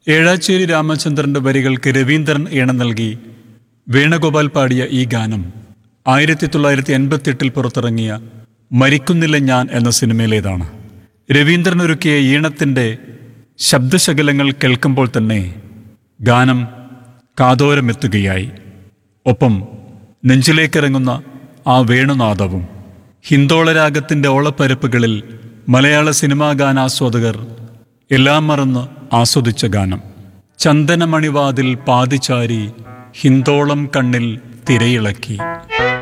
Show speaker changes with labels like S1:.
S1: ഏഴാച്ചേരി രാമചന്ദ്രന്റെ വരികൾക്ക് രവീന്ദ്രൻ ഈണം നൽകി വേണുഗോപാൽ പാടിയ ഈ ഗാനം ആയിരത്തി തൊള്ളായിരത്തി എൺപത്തിയെട്ടിൽ പുറത്തിറങ്ങിയ മരിക്കുന്നില്ല ഞാൻ എന്ന സിനിമയിലേതാണ് രവീന്ദ്രൻ ഒരുക്കിയ ഈണത്തിൻ്റെ ശബ്ദശകലങ്ങൾ കേൾക്കുമ്പോൾ തന്നെ ഗാനം കാതോരമെത്തുകയായി ഒപ്പം നെഞ്ചിലേക്കിറങ്ങുന്ന ആ വേണുനാദവും ഹിന്ദോളരാഗത്തിൻ്റെ ഓളപ്പരപ്പുകളിൽ മലയാള സിനിമാ ഗാനാസ്വാദകർ എല്ലാം മറന്ന് ആസ്വദിച്ച ഗാനം ചന്ദനമണിവാതിൽ പാതിചാരി ഹിന്ദോളം കണ്ണിൽ തിരയിളക്കി